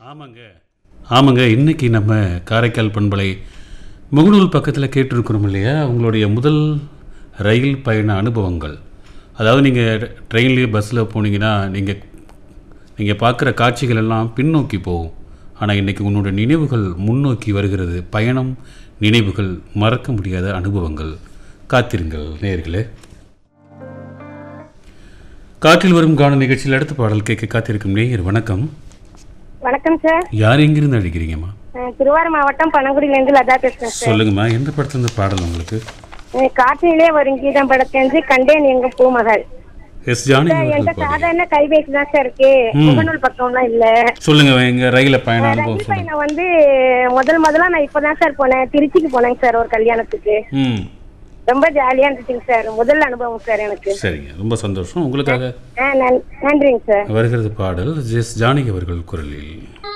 ஆமாங்க ஆமாங்க இன்னைக்கு நம்ம காரைக்கால் பண்பலை முகநூல் பக்கத்தில் கேட்டிருக்கிறோம் இல்லையா உங்களுடைய முதல் ரயில் பயண அனுபவங்கள் அதாவது நீங்கள் ட்ரெயின்லேயே பஸ்ஸில் போனீங்கன்னா நீங்கள் நீங்கள் பார்க்குற காட்சிகள் எல்லாம் பின்னோக்கி போகும் ஆனால் இன்றைக்கி உன்னோட நினைவுகள் முன்னோக்கி வருகிறது பயணம் நினைவுகள் மறக்க முடியாத அனுபவங்கள் காத்திருங்கள் நேயர்களே காற்றில் வரும் காணும் நிகழ்ச்சியில் அடுத்த பாடல் கேட்க காத்திருக்கும் நேயர் வணக்கம் வணக்கம் சார் யார் எங்கிருந்து அடிக்கிறீங்கம்மா அஹ் திருவாரூர் மாவட்டம் பனங்குடியிலேருந்து லதா பேசுறேன் சார் சொல்லுங்கம்மா எந்த படத்துல இருந்து பாடல் உங்களுக்கு அஹ் காற்றிலே வரும் கீதம் படத்தேந்து கண்டேன் எங்க பூமகள் எஸ் ஜானகி சார், என்கிட்ட அவர்கள் பாடல் சாதாரண கைபேசி தான் சார் இருக்கு முகநூல் பக்கம்லாம் இல்ல சொல்லுங்க எங்க ரயில பயண அனுபவம் ரயில் சொல்லுங்க பயணம் வந்து முதல் முதல்ல நான் இப்பதான் சார் போனேன் திருச்சிக்கு போனேங்க சார் ஒரு கல்யாணத்துக்கு ம் ரொம்ப ஜாலியா இருந்துச்சுங்க சார் முதல் அனுபவம் சார் எனக்கு சரிங்க ரொம்ப சந்தோஷம் உங்களுக்காக ஆ நன்- நன்றிங்க சார் வருகிறது பாடல் எஸ் ஜானகி அவர்கள் குரலில்